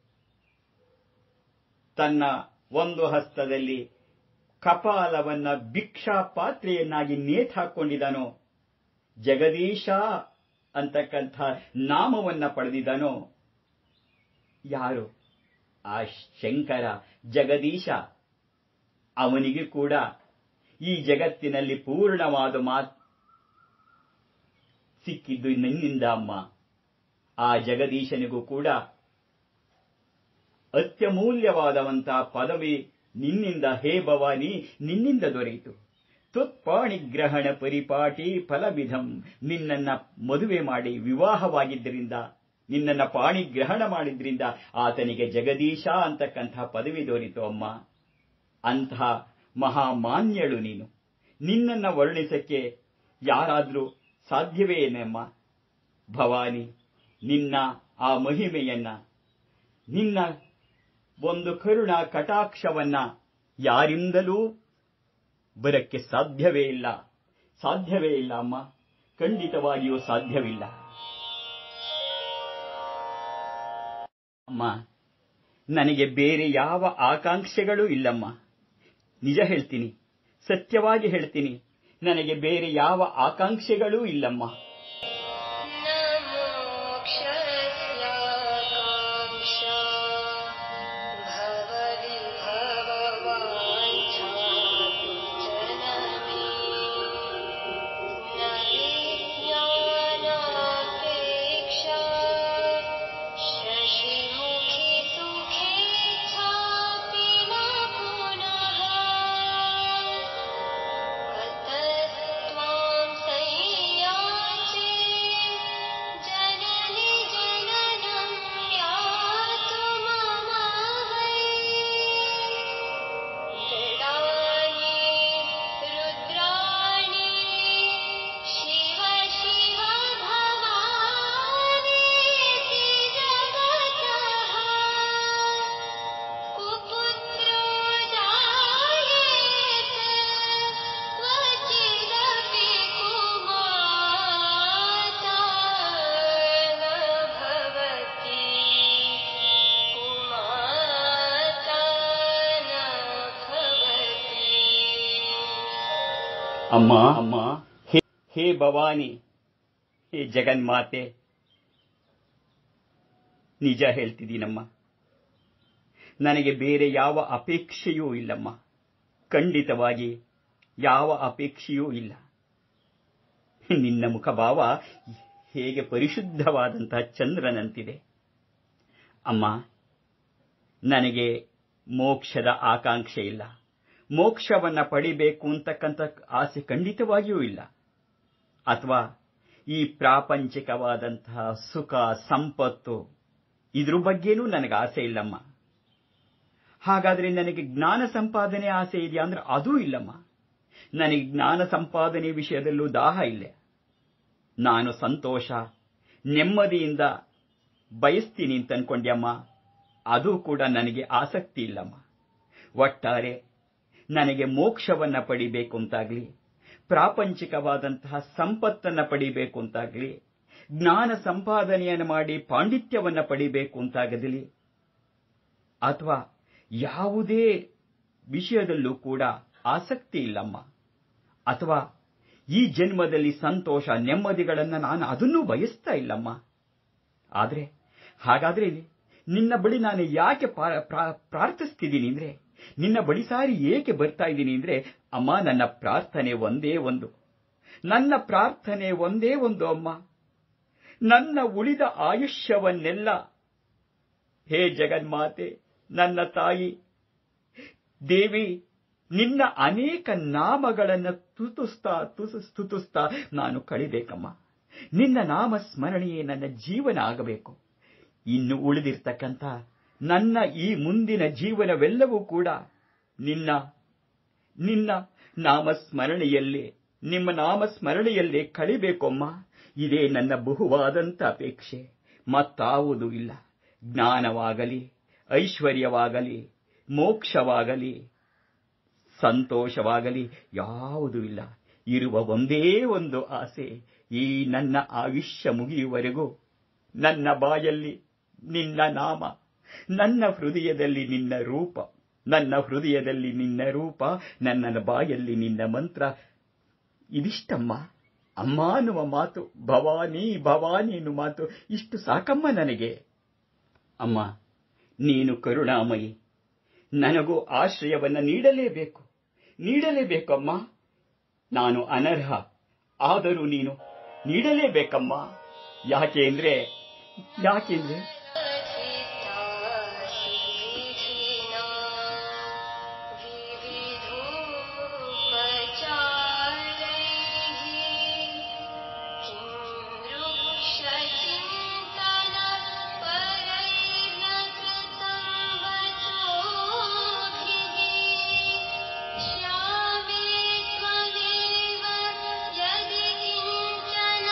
Speaker 1: ತನ್ನ ಒಂದು ಹಸ್ತದಲ್ಲಿ ಕಪಾಲವನ್ನ ಭಿಕ್ಷಾ ಪಾತ್ರೆಯನ್ನಾಗಿ ನೇತ್ ಹಾಕೊಂಡಿದ್ದಾನೋ ಜಗದೀಶ ಅಂತಕ್ಕಂಥ ನಾಮವನ್ನ ಪಡೆದಿದ್ದಾನೋ ಯಾರು ಆ ಶಂಕರ ಜಗದೀಶ ಅವನಿಗೆ ಕೂಡ ಈ ಜಗತ್ತಿನಲ್ಲಿ ಪೂರ್ಣವಾದ ಮಾತ್ ಸಿಕ್ಕಿದ್ದು ನಿನ್ನಿಂದ ಅಮ್ಮ ಆ ಜಗದೀಶನಿಗೂ ಕೂಡ ಅತ್ಯಮೂಲ್ಯವಾದವಂತಹ ಪದವಿ ನಿನ್ನಿಂದ ಹೇ ಭವಾನಿ ನಿನ್ನಿಂದ ದೊರೆಯಿತು ತ್ವತ್ಪಾಣಿಗ್ರಹಣ ಪರಿಪಾಟಿ ಫಲವಿಧಂ ನಿನ್ನನ್ನ ಮದುವೆ ಮಾಡಿ ವಿವಾಹವಾಗಿದ್ದರಿಂದ ನಿನ್ನನ್ನ ಪಾಣಿಗ್ರಹಣ ಮಾಡಿದ್ರಿಂದ ಆತನಿಗೆ ಜಗದೀಶ ಅಂತಕ್ಕಂಥ ಪದವಿ ದೊರೀತು ಅಮ್ಮ ಅಂತಹ ಮಹಾಮಾನ್ಯಳು ನೀನು ನಿನ್ನನ್ನ ವರ್ಣಿಸಕ್ಕೆ ಯಾರಾದ್ರೂ ಸಾಧ್ಯವೇ ಏನಮ್ಮ ಭವಾನಿ ನಿನ್ನ ಆ ಮಹಿಮೆಯನ್ನ ನಿನ್ನ ಒಂದು ಕರುಣ ಕಟಾಕ್ಷವನ್ನ ಯಾರಿಂದಲೂ ಬರಕ್ಕೆ ಸಾಧ್ಯವೇ ಇಲ್ಲ ಸಾಧ್ಯವೇ ಇಲ್ಲ ಅಮ್ಮ ಖಂಡಿತವಾಗಿಯೂ ಸಾಧ್ಯವಿಲ್ಲ ಅಮ್ಮ ನನಗೆ ಬೇರೆ ಯಾವ ಆಕಾಂಕ್ಷೆಗಳೂ ಇಲ್ಲಮ್ಮ ನಿಜ ಹೇಳ್ತೀನಿ ಸತ್ಯವಾಗಿ ಹೇಳ್ತೀನಿ ನನಗೆ ಬೇರೆ ಯಾವ ಆಕಾಂಕ್ಷೆಗಳೂ ಇಲ್ಲಮ್ಮ
Speaker 2: न मोक्षस्याकाङ्क्षा भवविभववाञ्छापि न विज्ञानापेक्षा शशिमुखि सुखेच्छापि न पुनः अतस्त्वां संयाचे जननि जननं यातु मम वै जडानि रुद्राणि शिव शिव भवानीति जगतः कुपुत्रो जायेत क्वचिदपि कुमाता न भवति कुमाता न भवति
Speaker 1: ಅಮ್ಮ ಅಮ್ಮ ಹೇ ಹೇ ಭವಾನಿ ಹೇ ಜಗನ್ಮಾತೆ ನಿಜ ಹೇಳ್ತಿದ್ದೀನಮ್ಮ ನನಗೆ ಬೇರೆ ಯಾವ ಅಪೇಕ್ಷೆಯೂ ಇಲ್ಲಮ್ಮ ಖಂಡಿತವಾಗಿ ಯಾವ ಅಪೇಕ್ಷೆಯೂ ಇಲ್ಲ ನಿನ್ನ ಮುಖಭಾವ ಹೇಗೆ ಪರಿಶುದ್ಧವಾದಂತಹ ಚಂದ್ರನಂತಿದೆ ಅಮ್ಮ ನನಗೆ ಮೋಕ್ಷದ ಆಕಾಂಕ್ಷೆ ಇಲ್ಲ ಮೋಕ್ಷವನ್ನ ಪಡಿಬೇಕು ಅಂತಕ್ಕಂಥ ಆಸೆ ಖಂಡಿತವಾಗಿಯೂ ಇಲ್ಲ ಅಥವಾ ಈ ಪ್ರಾಪಂಚಿಕವಾದಂತಹ ಸುಖ ಸಂಪತ್ತು ಇದ್ರ ಬಗ್ಗೆನೂ ನನಗೆ ಆಸೆ ಇಲ್ಲಮ್ಮ ಹಾಗಾದ್ರೆ ನನಗೆ ಜ್ಞಾನ ಸಂಪಾದನೆ ಆಸೆ ಇದೆಯಾ ಅಂದ್ರೆ ಅದೂ ಇಲ್ಲಮ್ಮ ನನಗೆ ಜ್ಞಾನ ಸಂಪಾದನೆ ವಿಷಯದಲ್ಲೂ ದಾಹ ಇಲ್ಲ ನಾನು ಸಂತೋಷ ನೆಮ್ಮದಿಯಿಂದ ಬಯಸ್ತೀನಿ ಅಂತ ಅನ್ಕೊಂಡ್ಯಮ್ಮ ಅದು ಕೂಡ ನನಗೆ ಆಸಕ್ತಿ ಇಲ್ಲಮ್ಮ ಒಟ್ಟಾರೆ ನನಗೆ ಮೋಕ್ಷವನ್ನ ಪಡಿಬೇಕು ಅಂತಾಗ್ಲಿ ಪ್ರಾಪಂಚಿಕವಾದಂತಹ ಸಂಪತ್ತನ್ನ ಪಡಿಬೇಕು ಅಂತಾಗ್ಲಿ ಜ್ಞಾನ ಸಂಪಾದನೆಯನ್ನು ಮಾಡಿ ಪಾಂಡಿತ್ಯವನ್ನ ಪಡಿಬೇಕು ಅಂತಾಗಲಿ ಅಥವಾ ಯಾವುದೇ ವಿಷಯದಲ್ಲೂ ಕೂಡ ಆಸಕ್ತಿ ಇಲ್ಲಮ್ಮ ಅಥವಾ ಈ ಜನ್ಮದಲ್ಲಿ ಸಂತೋಷ ನೆಮ್ಮದಿಗಳನ್ನ ನಾನು ಅದನ್ನೂ ಬಯಸ್ತಾ ಇಲ್ಲಮ್ಮ ಆದ್ರೆ ಹಾಗಾದ್ರೆ ನಿನ್ನ ಬಳಿ ನಾನು ಯಾಕೆ ಪಾ- ಪ್ರಾ- ಪ್ರಾರ್ಥಿಸ್ತಿದ್ದೀನಿ ಅಂದ್ರೆ ನಿನ್ನ ಬಳಿ ಸಾರಿ ಏಕೆ ಬರ್ತಾ ಇದ್ದೀನಿ ಅಂದ್ರೆ ಅಮ್ಮ ನನ್ನ ಪ್ರಾರ್ಥನೆ ಒಂದೇ ಒಂದು ನನ್ನ ಪ್ರಾರ್ಥನೆ ಒಂದೇ ಒಂದು ಅಮ್ಮ ನನ್ನ ಉಳಿದ ಆಯುಷ್ಯವನ್ನೆಲ್ಲ ಹೇ ಜಗನ್ಮಾತೆ ನನ್ನ ತಾಯಿ ದೇವಿ ನಿನ್ನ ಅನೇಕ ನಾಮಗಳನ್ನು ತುತುಸ್ತಾ ತುಸು ಸ್ತುತಿಸ್ತಾ ನಾನು ಕಳಿಬೇಕಮ್ಮ ನಿನ್ನ ನಾಮ ಸ್ಮರಣೆಯೇ ನನ್ನ ಜೀವನ ಆಗಬೇಕು ಇನ್ನು ಉಳಿದಿರ್ತಕ್ಕಂಥ ನನ್ನ ಈ ಮುಂದಿನ ಜೀವನವೆಲ್ಲವೂ ಕೂಡ ನಿನ್ನ ನಿನ್ನ ನಾಮಸ್ಮರಣೆಯಲ್ಲೇ ನಿಮ್ಮ ನಾಮಸ್ಮರಣೆಯಲ್ಲೇ ಕಳಿಬೇಕೊಮ್ಮ ಇದೇ ನನ್ನ ಬಹುವಾದಂತ ಅಪೇಕ್ಷೆ ಮತ್ತಾವುದೂ ಇಲ್ಲ ಜ್ಞಾನವಾಗಲಿ ಐಶ್ವರ್ಯವಾಗಲಿ ಮೋಕ್ಷವಾಗಲಿ ಸಂತೋಷವಾಗಲಿ ಯಾವುದೂ ಇಲ್ಲ ಇರುವ ಒಂದೇ ಒಂದು ಆಸೆ ಈ ನನ್ನ ಆಯುಷ್ಯ ಮುಗಿಯುವರೆಗೂ ನನ್ನ ಬಾಯಲ್ಲಿ ನಿನ್ನ ನಾಮ ನನ್ನ ಹೃದಯದಲ್ಲಿ ನಿನ್ನ ರೂಪ ನನ್ನ ಹೃದಯದಲ್ಲಿ ನಿನ್ನ ರೂಪ ನನ್ನ ಬಾಯಲ್ಲಿ ನಿನ್ನ ಮಂತ್ರ ಇದಿಷ್ಟಮ್ಮ ಅಮ್ಮ ಅನ್ನುವ ಮಾತು ಭವಾನಿ ಭವಾನಿ ಎನ್ನುವ ಮಾತು ಇಷ್ಟು ಸಾಕಮ್ಮ ನನಗೆ ಅಮ್ಮ ನೀನು ಕರುಣಾಮಯಿ ನನಗೂ ಆಶ್ರಯವನ್ನ ನೀಡಲೇಬೇಕು ನೀಡಲೇಬೇಕಮ್ಮ ನಾನು ಅನರ್ಹ ಆದರೂ ನೀನು ನೀಡಲೇಬೇಕಮ್ಮ ಯಾಕೆಂದ್ರೆ ಯಾಕೆಂದ್ರೆ
Speaker 2: विधिना विविधोपचारैः किं वृक्षचिन्तन परैर्न कृतं वचोभिः श्यामे त्वमेव यदि किञ्चन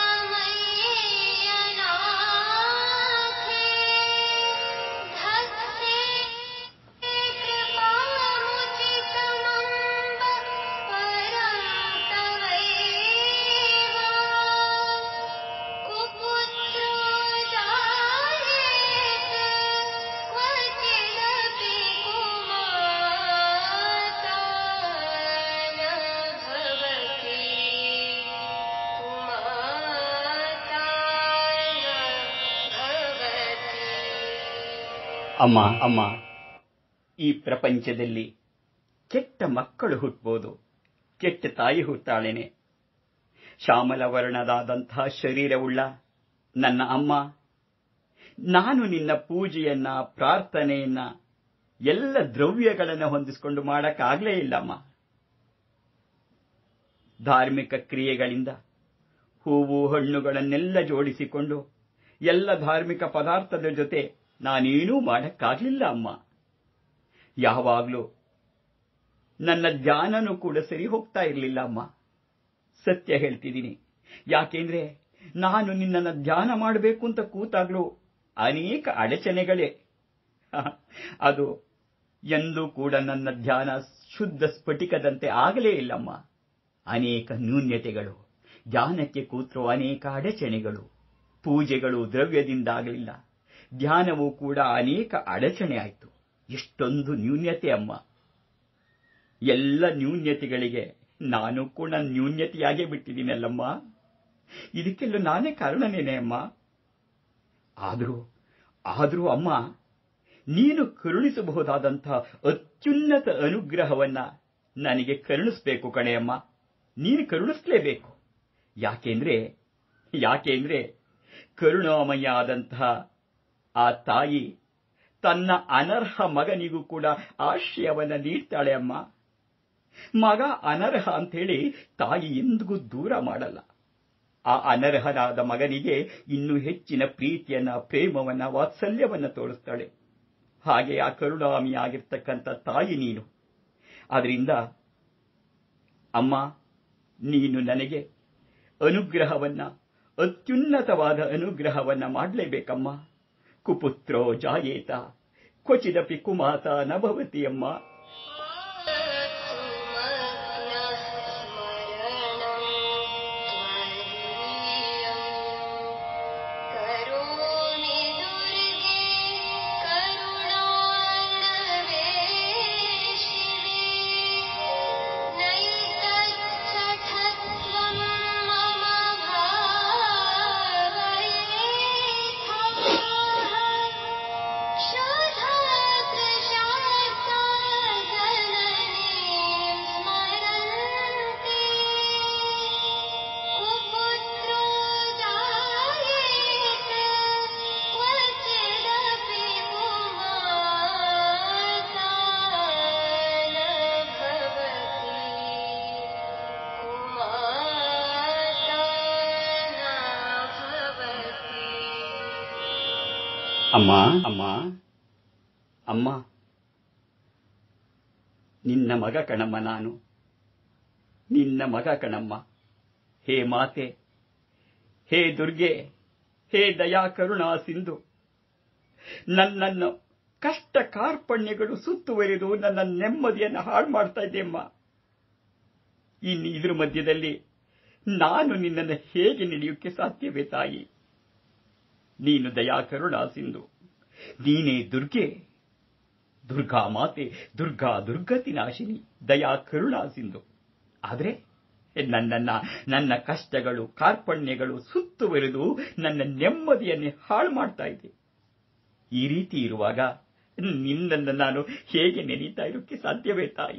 Speaker 2: मय्यनाथे धत्ते कृपामुचितमम्ब परं तवैव कुपुत्रो जायेत क्वचिदपि कुमाता न भवति कुमाता न भवति
Speaker 1: ಅಮ್ಮ ಅಮ್ಮ ಈ ಪ್ರಪಂಚದಲ್ಲಿ ಕೆಟ್ಟ ಮಕ್ಕಳು ಹುಟ್ಟಬಹುದು ಕೆಟ್ಟ ತಾಯಿ ಹುಟ್ಟಾಳೇನೆ ಶ್ಯಾಮಲವರ್ಣದಾದಂತಹ ಶರೀರವುಳ್ಳ ನನ್ನ ಅಮ್ಮ ನಾನು ನಿನ್ನ ಪೂಜೆಯನ್ನ ಪ್ರಾರ್ಥನೆಯನ್ನ ಎಲ್ಲ ದ್ರವ್ಯಗಳನ್ನು ಹೊಂದಿಸಿಕೊಂಡು ಮಾಡಕ್ಕಾಗ್ಲೇ ಇಲ್ಲಮ್ಮ ಧಾರ್ಮಿಕ ಕ್ರಿಯೆಗಳಿಂದ ಹೂವು ಹಣ್ಣುಗಳನ್ನೆಲ್ಲ ಜೋಡಿಸಿಕೊಂಡು ಎಲ್ಲ ಧಾರ್ಮಿಕ ಪದಾರ್ಥದ ಜೊತೆ ನಾನೇನೂ ಮಾಡಕ್ಕಾಗ್ಲಿಲ್ಲ ಅಮ್ಮ ಯಾವಾಗ್ಲೂ ನನ್ನ ಧ್ಯಾನನೂ ಕೂಡ ಸರಿ ಹೋಗ್ತಾ ಇರಲಿಲ್ಲ ಅಮ್ಮ ಸತ್ಯ ಹೇಳ್ತಿದ್ದೀನಿ ಯಾಕೆಂದ್ರೆ ನಾನು ನಿನ್ನನ್ನು ಧ್ಯಾನ ಮಾಡಬೇಕು ಅಂತ ಕೂತಾಗ್ಲೂ ಅನೇಕ ಅಡಚಣೆಗಳೇ ಅದು ಎಂದೂ ಕೂಡ ನನ್ನ ಧ್ಯಾನ ಶುದ್ಧ ಸ್ಫಟಿಕದಂತೆ ಆಗಲೇ ಇಲ್ಲಮ್ಮ ಅನೇಕ ನ್ಯೂನ್ಯತೆಗಳು ಧ್ಯಾನಕ್ಕೆ ಕೂತರು ಅನೇಕ ಅಡಚಣೆಗಳು ಪೂಜೆಗಳು ದ್ರವ್ಯದಿಂದ ಆಗಲಿಲ್ಲ ಧ್ಯಾನವೂ ಕೂಡ ಅನೇಕ ಅಡಚಣೆ ಆಯಿತು ಎಷ್ಟೊಂದು ನ್ಯೂನ್ಯತೆ ಅಮ್ಮ ಎಲ್ಲ ನ್ಯೂನ್ಯತೆಗಳಿಗೆ ನಾನು ಕೂಡ ನ್ಯೂನ್ಯತೆಯಾಗೇ ಬಿಟ್ಟಿದ್ದೀನಲ್ಲಮ್ಮ ಇದಕ್ಕೆಲ್ಲ ನಾನೇ ಕಾರಣನೇನೆ ಅಮ್ಮ ಆದರೂ ಆದರೂ ಅಮ್ಮ ನೀನು ಕರುಣಿಸಬಹುದಾದಂತಹ ಅತ್ಯುನ್ನತ ಅನುಗ್ರಹವನ್ನ ನನಗೆ ಕರುಣಿಸ್ಬೇಕು ಕಣೆಯಮ್ಮ ನೀನು ಕರುಣಿಸ್ಲೇಬೇಕು ಯಾಕೆಂದ್ರೆ ಯಾಕೆಂದ್ರೆ ಕರುಣಾಮಯ ಆದಂತಹ ಆ ತಾಯಿ ತನ್ನ ಅನರ್ಹ ಮಗನಿಗೂ ಕೂಡ ಆಶ್ರಯವನ್ನ ನೀಡ್ತಾಳೆ ಅಮ್ಮ ಮಗ ಅನರ್ಹ ಅಂತ ಹೇಳಿ ತಾಯಿ ಎಂದಿಗೂ ದೂರ ಮಾಡಲ್ಲ ಆ ಅನರ್ಹನಾದ ಮಗನಿಗೆ ಇನ್ನೂ ಹೆಚ್ಚಿನ ಪ್ರೀತಿಯನ್ನ ಪ್ರೇಮವನ್ನ ವಾತ್ಸಲ್ಯವನ್ನ ತೋರಿಸ್ತಾಳೆ ಹಾಗೆ ಆ ಕರುಣಾಮಿಯಾಗಿರ್ತಕ್ಕಂಥ ತಾಯಿ ನೀನು ಅದರಿಂದ ಅಮ್ಮ ನೀನು ನನಗೆ ಅನುಗ್ರಹವನ್ನ ಅತ್ಯುನ್ನತವಾದ ಅನುಗ್ರಹವನ್ನ ಮಾಡಲೇಬೇಕಮ್ಮ ಕುಪುತ್ರೋ ಜಾಯೇತ ಕ್ವಚಿದಪಿ ಕುಮಾತ ನ ಭವತಿ ಅಮ್ಮ
Speaker 2: सुमग्नः स्मरणं त्वदीयम् करोमि दुर्गे करुणान्वेषिणे नैतच्छठत्वं मम भावयेथाः क्षुधाकृशार्ताजननीं स्मरन्ति कुपुत्रो जायेत क्वचिदपि कुमाता न भवति कुमाता न भवति
Speaker 1: ಅಮ್ಮ ಅಮ್ಮ ಅಮ್ಮ ನಿನ್ನ ಮಗ ಕಣಮ್ಮ ನಾನು ನಿನ್ನ ಮಗ ಕಣಮ್ಮ ಹೇ ಮಾತೆ ಹೇ ದುರ್ಗೆ ಹೇ ದಯಾ ಕರುಣಾ ಸಿಂಧು ನನ್ನನ್ನು ಕಷ್ಟ ಕಾರ್ಪಣ್ಯಗಳು ಸುತ್ತುವರಿದು ನನ್ನ ನೆಮ್ಮದಿಯನ್ನು ಹಾಳು ಮಾಡ್ತಾ ಇದ್ದೆಯಮ್ಮ ಇನ್ನು ಇದ್ರ ಮಧ್ಯದಲ್ಲಿ ನಾನು ನಿನ್ನನ್ನು ಹೇಗೆ ನಡೆಯೋಕ್ಕೆ ಸಾಧ್ಯವೇ ತಾಯಿ ನೀನು ದಯಾ ಕರುಣಾ ಸಿಂಧು ನೀನೇ ದುರ್ಗೆ ದುರ್ಗಾ ಮಾತೆ ದುರ್ಗಾ ದುರ್ಗತಿ ನಾಶಿನಿ ದಯಾ ಕರುಣಾ ಸಿಂಧು ಆದರೆ ನನ್ನನ್ನ ನನ್ನ ಕಷ್ಟಗಳು ಕಾರ್ಪಣ್ಯಗಳು ಸುತ್ತುವರಿದು ನನ್ನ ನೆಮ್ಮದಿಯನ್ನೇ ಹಾಳು ಮಾಡ್ತಾ ಇದೆ ಈ ರೀತಿ ಇರುವಾಗ ನಿನ್ನನ್ನು ನಾನು ಹೇಗೆ ನೆನೀತಾ ಇರೋಕ್ಕೆ ಸಾಧ್ಯವೇ ತಾಯಿ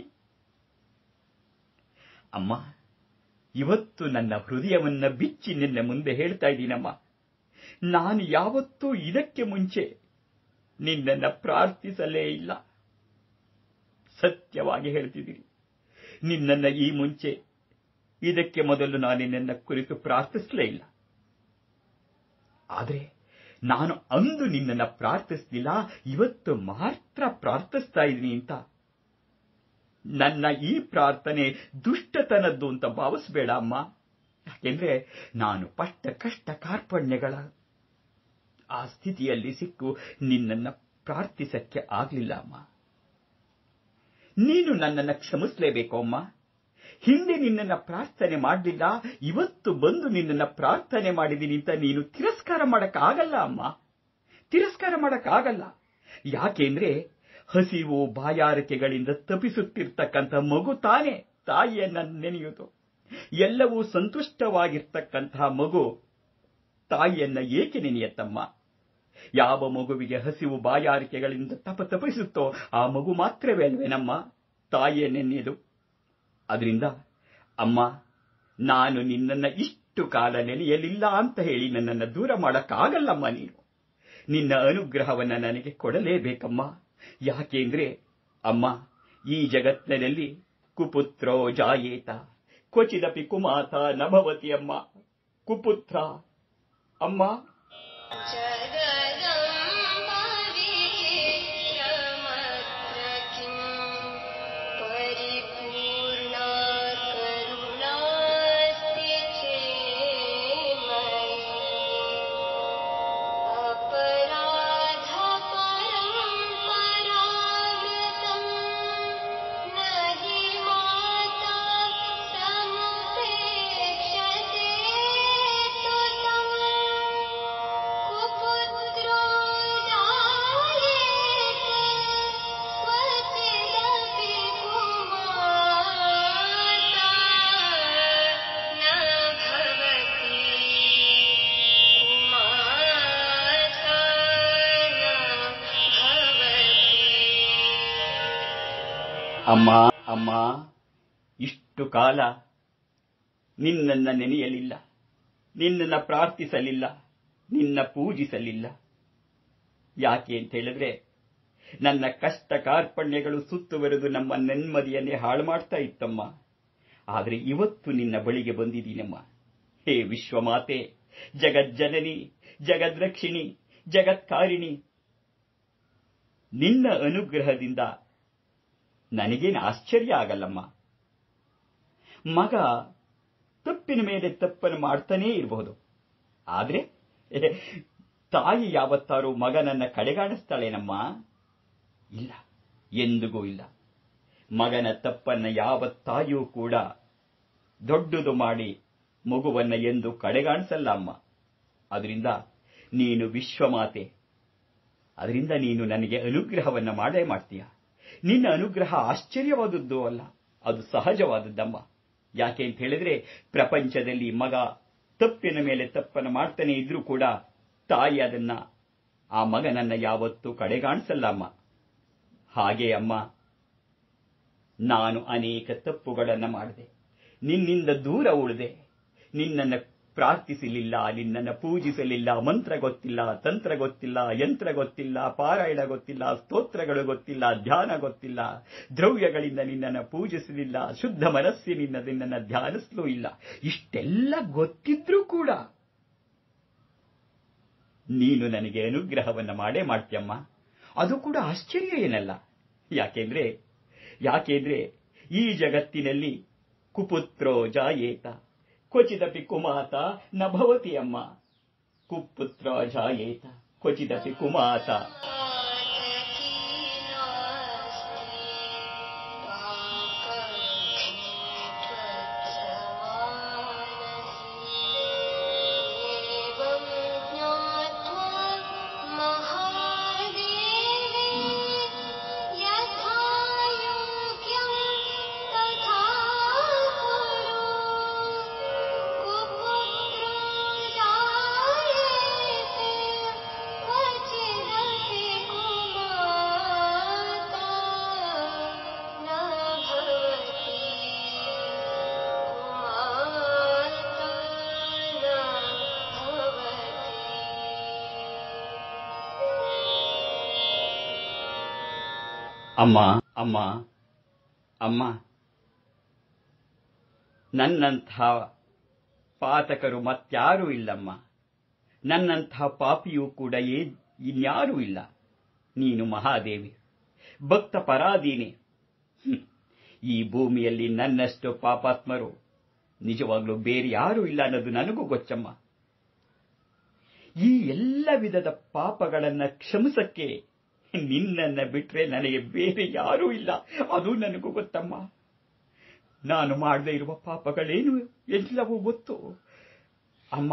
Speaker 1: ಅಮ್ಮ ಇವತ್ತು ನನ್ನ ಹೃದಯವನ್ನ ಬಿಚ್ಚಿ ನಿನ್ನ ಮುಂದೆ ಹೇಳ್ತಾ ಇದ್ದೀನಮ್ಮ ನಾನು ಯಾವತ್ತೂ ಇದಕ್ಕೆ ಮುಂಚೆ ನಿನ್ನನ್ನ ಪ್ರಾರ್ಥಿಸಲೇ ಇಲ್ಲ ಸತ್ಯವಾಗಿ ಹೇಳ್ತಿದ್ದೀರಿ ನಿನ್ನನ್ನ ಈ ಮುಂಚೆ ಇದಕ್ಕೆ ಮೊದಲು ನಾನು ನಿನ್ನ ಕುರಿತು ಪ್ರಾರ್ಥಿಸಲೇ ಇಲ್ಲ ಆದರೆ ನಾನು ಅಂದು ನಿನ್ನನ್ನ ಪ್ರಾರ್ಥಿಸಲಿಲ್ಲ ಇವತ್ತು ಮಾತ್ರ ಪ್ರಾರ್ಥಿಸ್ತಾ ಇದ್ದೀನಿ ಅಂತ ನನ್ನ ಈ ಪ್ರಾರ್ಥನೆ ದುಷ್ಟತನದ್ದು ಅಂತ ಭಾವಿಸ್ಬೇಡ ಅಮ್ಮ ಯಾಕೆಂದ್ರೆ ನಾನು ಪಟ್ಟ ಕಷ್ಟ ಕಾರ್ಪಣ್ಯಗಳ ಆ ಸ್ಥಿತಿಯಲ್ಲಿ ಸಿಕ್ಕು ನಿನ್ನನ್ನ ಪ್ರಾರ್ಥಿಸಕ್ಕೆ ಆಗ್ಲಿಲ್ಲ ಅಮ್ಮ ನೀನು ನನ್ನನ್ನು ಕ್ಷಮಿಸಲೇಬೇಕು ಅಮ್ಮ ಹಿಂದೆ ನಿನ್ನನ್ನ ಪ್ರಾರ್ಥನೆ ಮಾಡಲಿಲ್ಲ ಇವತ್ತು ಬಂದು ನಿನ್ನನ್ನ ಪ್ರಾರ್ಥನೆ ಮಾಡಿದ್ದೀನಿ ಅಂತ ನೀನು ತಿರಸ್ಕಾರ ಮಾಡಕ್ಕಾಗಲ್ಲ ಅಮ್ಮ ತಿರಸ್ಕಾರ ಮಾಡಕ್ಕಾಗಲ್ಲ ಯಾಕೆಂದ್ರೆ ಹಸಿವು ಬಾಯಾರಿಕೆಗಳಿಂದ ತಪಿಸುತ್ತಿರ್ತಕ್ಕಂಥ ಮಗು ತಾನೇ ತಾಯಿಯನ್ನ ನೆನೆಯುವುದು ಎಲ್ಲವೂ ಸಂತುಷ್ಟವಾಗಿರ್ತಕ್ಕಂತಹ ಮಗು ತಾಯಿಯನ್ನ ಏಕೆ ನೆನೆಯತ್ತಮ್ಮ ಯಾವ ಮಗುವಿಗೆ ಹಸಿವು ಬಾಯಾರಿಕೆಗಳಿಂದ ತಪ ತಪಿಸುತ್ತೋ ಆ ಮಗು ಮಾತ್ರವೇ ಅಲ್ವೇನಮ್ಮ ತಾಯಿಯ ನೆನೆಯದು ಅದರಿಂದ ಅಮ್ಮ ನಾನು ನಿನ್ನನ್ನ ಇಷ್ಟು ಕಾಲ ನೆನೆಯಲಿಲ್ಲ ಅಂತ ಹೇಳಿ ನನ್ನನ್ನು ದೂರ ಮಾಡಕ್ಕಾಗಲ್ಲಮ್ಮ ನೀನು ನಿನ್ನ ಅನುಗ್ರಹವನ್ನ ನನಗೆ ಕೊಡಲೇಬೇಕಮ್ಮ ಯಾಕೆಂದ್ರೆ ಅಮ್ಮ ಈ ಜಗತ್ತಿನಲ್ಲಿ ಕುಪುತ್ರೋ ಜಾಯೇತ ಕ್ವಚಿದಪಿ ಕುಮಾತ ನಭವತಿ ಅಮ್ಮ ಕುಪುತ್ರ ಅಮ್ಮ
Speaker 2: जगदम्बविचित्रमत्र किम् परिपूर्णा करुणास्ति चेन्मयि अपराधपरम्परामृतम् न हि माता समुपेक्षते सुतम् कुपुत्रो जायेते क्वचिदपि कुमाता न भवति कुमाता न भवति
Speaker 1: ಅಮ್ಮ ಅಮ್ಮ ಇಷ್ಟು ಕಾಲ ನಿನ್ನನ್ನ ನೆನೆಯಲಿಲ್ಲ ನಿನ್ನನ್ನ ಪ್ರಾರ್ಥಿಸಲಿಲ್ಲ ನಿನ್ನ ಪೂಜಿಸಲಿಲ್ಲ ಯಾಕೆ ಅಂತ ಹೇಳಿದ್ರೆ ನನ್ನ ಕಷ್ಟ ಕಾರ್ಪಣ್ಯಗಳು ಸುತ್ತುವರೆದು ನಮ್ಮ ನೆಮ್ಮದಿಯನ್ನೇ ಹಾಳು ಮಾಡ್ತಾ ಇತ್ತಮ್ಮ ಆದರೆ ಇವತ್ತು ನಿನ್ನ ಬಳಿಗೆ ಬಂದಿದ್ದೀನಮ್ಮ ಹೇ ವಿಶ್ವಮಾತೆ ಜಗಜ್ಜನನಿ ಜಗದ್ರಕ್ಷಿಣಿ ಜಗತ್ಕಾರಿಣಿ ನಿನ್ನ ಅನುಗ್ರಹದಿಂದ ನನಗೇನು ಆಶ್ಚರ್ಯ ಆಗಲ್ಲಮ್ಮ ಮಗ ತಪ್ಪಿನ ಮೇಲೆ ತಪ್ಪನ್ನು ಮಾಡ್ತಾನೇ ಇರಬಹುದು ಆದ್ರೆ ತಾಯಿ ಯಾವತ್ತಾರು ಮಗನನ್ನ ಕಡೆಗಾಣಿಸ್ತಾಳೇನಮ್ಮ ಇಲ್ಲ ಎಂದಿಗೂ ಇಲ್ಲ ಮಗನ ತಪ್ಪನ್ನ ಯಾವ ತಾಯಿಯೂ ಕೂಡ ದೊಡ್ಡದು ಮಾಡಿ ಮಗುವನ್ನ ಎಂದು ಕಡೆಗಾಣಿಸಲ್ಲ ಅಮ್ಮ ಅದರಿಂದ ನೀನು ವಿಶ್ವಮಾತೆ ಅದರಿಂದ ನೀನು ನನಗೆ ಅನುಗ್ರಹವನ್ನ ಮಾಡೇ ಮಾಡ್ತೀಯ ನಿನ್ನ ಅನುಗ್ರಹ ಆಶ್ಚರ್ಯವಾದದ್ದು ಅಲ್ಲ ಅದು ಸಹಜವಾದದ್ದಮ್ಮ ಯಾಕೆ ಅಂತ ಹೇಳಿದ್ರೆ ಪ್ರಪಂಚದಲ್ಲಿ ಮಗ ತಪ್ಪಿನ ಮೇಲೆ ತಪ್ಪನ್ನು ಮಾಡ್ತಾನೆ ಇದ್ರೂ ಕೂಡ ತಾಯಿ ಅದನ್ನ ಆ ಮಗನನ್ನ ಯಾವತ್ತೂ ಕಡೆಗಾಣಿಸಲ್ಲ ಅಮ್ಮ ಹಾಗೆ ಅಮ್ಮ ನಾನು ಅನೇಕ ತಪ್ಪುಗಳನ್ನ ಮಾಡಿದೆ ನಿನ್ನಿಂದ ದೂರ ಉಳಿದೆ ನಿನ್ನನ್ನು ಪ್ರಾರ್ಥಿಸಲಿಲ್ಲ ನಿನ್ನನ್ನು ಪೂಜಿಸಲಿಲ್ಲ ಮಂತ್ರ ಗೊತ್ತಿಲ್ಲ ತಂತ್ರ ಗೊತ್ತಿಲ್ಲ ಯಂತ್ರ ಗೊತ್ತಿಲ್ಲ ಪಾರಾಯಣ ಗೊತ್ತಿಲ್ಲ ಸ್ತೋತ್ರಗಳು ಗೊತ್ತಿಲ್ಲ ಧ್ಯಾನ ಗೊತ್ತಿಲ್ಲ ದ್ರವ್ಯಗಳಿಂದ ನಿನ್ನನ್ನು ಪೂಜಿಸಲಿಲ್ಲ ಶುದ್ಧ ಮನಸ್ಸಿನಿಂದ ನಿನ್ನನ್ನು ಧ್ಯಾನಿಸಲೂ ಇಲ್ಲ ಇಷ್ಟೆಲ್ಲ ಗೊತ್ತಿದ್ರೂ ಕೂಡ ನೀನು ನನಗೆ ಅನುಗ್ರಹವನ್ನ ಮಾಡೇ ಮಾಡ್ತೀಯಮ್ಮ ಅದು ಕೂಡ ಆಶ್ಚರ್ಯ ಏನಲ್ಲ ಯಾಕೆಂದ್ರೆ ಯಾಕೆಂದ್ರೆ ಈ ಜಗತ್ತಿನಲ್ಲಿ ಕುಪುತ್ರೋ ಜಾಯೇತ ಕ್ವಚಿದಪಿ ಕುಮಾತ ನ ಭವತಿ ಅಮ್ಮ ಕುಪುತ್ರ ಜಾಯೇತ ಕ್ವಚಿದಪಿ ಕುಮಾತ ಅಮ್ಮ ಅಮ್ಮ ಅಮ್ಮ ನನ್ನಂಥ ಪಾತಕರು ಮತ್ಯಾರೂ ಇಲ್ಲಮ್ಮ ನನ್ನಂಥ ಪಾಪಿಯೂ ಕೂಡ ಏ ಇನ್ಯಾರೂ ಇಲ್ಲ ನೀನು ಮಹಾದೇವಿ ಭಕ್ತ ಪರಾಧೀನೆ ಹ್ಮ್. ಈ ಭೂಮಿಯಲ್ಲಿ ನನ್ನಷ್ಟು ಪಾಪಾತ್ಮರು ನಿಜವಾಗ್ಲೂ ಬೇರೆ ಯಾರೂ ಇಲ್ಲ ಅನ್ನೋದು ನನಗೂ ಗೊತ್ತಮ್ಮ ಈ ಎಲ್ಲ ವಿಧದ ಪಾಪಗಳನ್ನ ಕ್ಷಮಿಸಕ್ಕೆ ನಿನ್ನನ್ನ ಬಿಟ್ರೆ ನನಗೆ ಬೇರೆ ಯಾರೂ ಇಲ್ಲ ಅದು ನನಗೂ ಗೊತ್ತಮ್ಮ ನಾನು ಮಾಡದೇ ಇರುವ ಪಾಪಗಳೇನು ಎಲ್ಲವೂ ಗೊತ್ತು ಅಮ್ಮ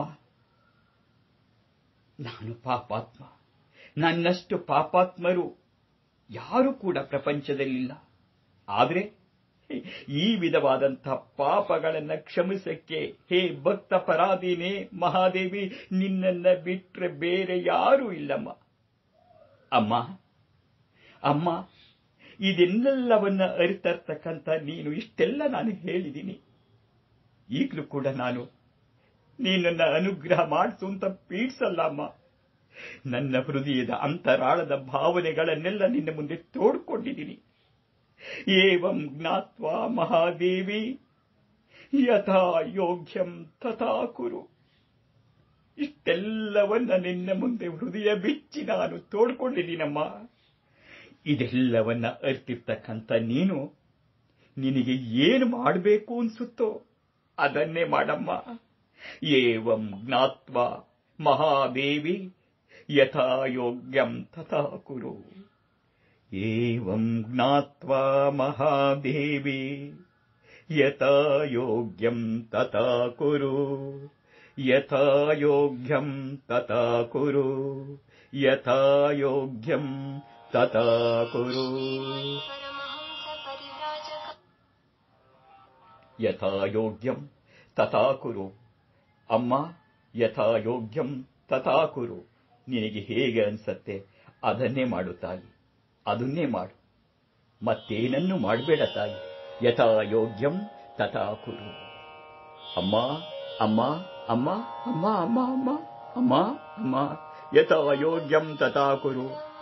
Speaker 1: ನಾನು ಪಾಪಾತ್ಮ ನನ್ನಷ್ಟು ಪಾಪಾತ್ಮರು ಯಾರು ಕೂಡ ಪ್ರಪಂಚದಲ್ಲಿಲ್ಲ ಆದರೆ ಈ ವಿಧವಾದಂಥ ಪಾಪಗಳನ್ನ ಕ್ಷಮಿಸಕ್ಕೆ ಹೇ ಭಕ್ತ ಪರಾಧೀನೆ ಮಹಾದೇವಿ ನಿನ್ನನ್ನ ಬಿಟ್ರೆ ಬೇರೆ ಯಾರೂ ಇಲ್ಲಮ್ಮ ಅಮ್ಮ ಅಮ್ಮ ಇದೆಲ್ಲವನ್ನ ಅರಿತರ್ತಕ್ಕಂಥ ನೀನು ಇಷ್ಟೆಲ್ಲ ನಾನು ಹೇಳಿದ್ದೀನಿ ಈಗಲೂ ಕೂಡ ನಾನು ನೀನನ್ನ ಅನುಗ್ರಹ ಮಾಡಿಸು ಅಂತ ಪೀಡ್ಸಲ್ಲ ಅಮ್ಮ ನನ್ನ ಹೃದಯದ ಅಂತರಾಳದ ಭಾವನೆಗಳನ್ನೆಲ್ಲ ನಿನ್ನ ಮುಂದೆ ತೋಡ್ಕೊಂಡಿದ್ದೀನಿ ಏವಂ ಜ್ಞಾತ್ವಾ ಮಹಾದೇವಿ ಯಥಾ ಯೋಗ್ಯಂ ತಥಾ ಕುರು ಇಷ್ಟೆಲ್ಲವನ್ನ ನಿನ್ನ ಮುಂದೆ ಹೃದಯ ಬಿಚ್ಚಿ ನಾನು ತೋಡ್ಕೊಂಡಿದ್ದೀನಮ್ಮ ಇದೆಲ್ಲವನ್ನ ಅರ್ತಿರ್ತಕ್ಕಂಥ ನೀನು ನಿನಗೆ ಏನು ಮಾಡಬೇಕು ಅನ್ಸುತ್ತೋ ಅದನ್ನೇ ಮಾಡಮ್ಮ ಏವಂ ಜ್ಞಾತ್ವಾ ಮಹಾದೇವಿ ಯಥಾ ಯೋಗ್ಯಂ ತಥಾ ಕುರು ಏವಂ ಜ್ಞಾತ್ವಾ ಮಹಾದೇವಿ ಯಥಾ ಯೋಗ್ಯಂ ತಥಾ ಕುರು ಯಥಾ ಯೋಗ್ಯಂ ತಥಾ ಕುರು ಯಥಾ ಯೋಗ್ಯಂ ತಥಾ ಕುರು ಯಥಾ ಯೋಗ್ಯಂ ತಥಾ ಕುರು ಅಮ್ಮ ಯಥಾ ಯೋಗ್ಯಂ ತಥಾ ಕುರು ನಿನಗೆ ಹೇಗೆ ಅನ್ಸತ್ತೆ ಅದನ್ನೇ ಮಾಡು ತಾಯಿ ಅದನ್ನೇ ಮಾಡು ಮತ್ತೇನನ್ನು ಮಾಡಬೇಡ ತಾಯಿ ಯಥಾ ಯೋಗ್ಯಂ ತಥಾ ಕುರು ಅಮ್ಮ ಅಮ್ಮ ಅಮ್ಮ ಅಮ್ಮ ಅಮ್ಮ ಅಮ್ಮ ಅಮ್ಮ ಅಮ್ಮ ಯಥಾ ಯೋಗ್ಯಂ ತಥಾ ಕುರು